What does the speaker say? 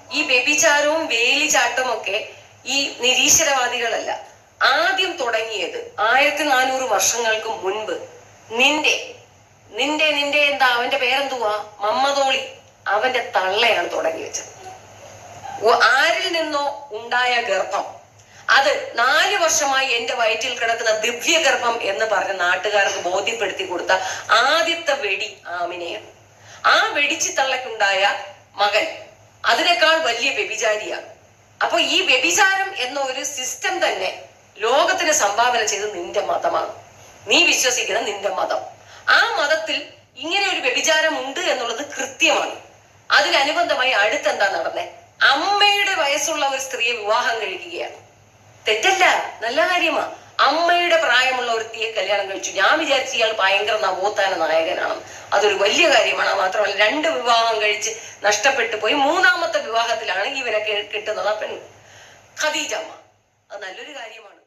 ഈ വ്യഭിചാരവും വേലിചാട്ടവും ഒക്കെ ഈ നിരീശ്വരവാദികളല്ല ആദ്യം തുടങ്ങിയത് ആയിരത്തി നാനൂറ് വർഷങ്ങൾക്ക് മുൻപ് നിന്റെ നിന്റെ നിന്റെ എന്താ അവന്റെ പേരെന്തുവാ മമ്മതോളി അവന്റെ തള്ളയാണ് തുടങ്ങി വെച്ചത് ഒ- ആരിൽ നിന്നോ ഉണ്ടായ ഗർഭം അത് നാല് വർഷമായി എന്റെ വയറ്റിൽ കിടക്കുന്ന ദിവ്യഗർഭം എന്ന് പറഞ്ഞ് നാട്ടുകാർക്ക് ബോധ്യപ്പെടുത്തി കൊടുത്ത ആദ്യത്തെ വെടി ആമിനെയാണ് ആ വെടിച്ചു തള്ളക്കുണ്ടായ മകൻ അതിനേക്കാൾ വലിയ വ്യഭിചാരിയാണ് അപ്പൊ ഈ വ്യഭിചാരം എന്ന ഒരു സിസ്റ്റം തന്നെ ലോകത്തിന് സംഭാവന ചെയ്ത് നിന്റെ മതമാണ് നീ വിശ്വസിക്കുന്ന നിന്റെ മതം ആ മതത്തിൽ ഇങ്ങനെ ഒരു വ്യഭിചാരം ഉണ്ട് എന്നുള്ളത് കൃത്യമാണ് അതിനനുബന്ധമായി അടുത്തെന്താ നടന്നേ അമ്മയുടെ വയസ്സുള്ള ഒരു സ്ത്രീയെ വിവാഹം കഴിക്കുകയാണ് തെറ്റല്ല നല്ല കാര്യമാ അമ്മയുടെ പ്രായമുള്ള ഒരുത്തിയെ കല്യാണം കഴിച്ചു ഞാൻ വിചാരിച്ചു ഇയാൾ ഭയങ്കര നവോത്ഥാന നായകനാണ് അതൊരു വലിയ കാര്യമാണ് മാത്രമല്ല രണ്ട് വിവാഹം കഴിച്ച് നഷ്ടപ്പെട്ടു പോയി മൂന്നാമത്തെ വിവാഹത്തിലാണ് ഇവരെ കെ- കിട്ടുന്നത് ആ പെണ്ണ് ഖദീജമ്മ അത് നല്ലൊരു കാര്യമാണ്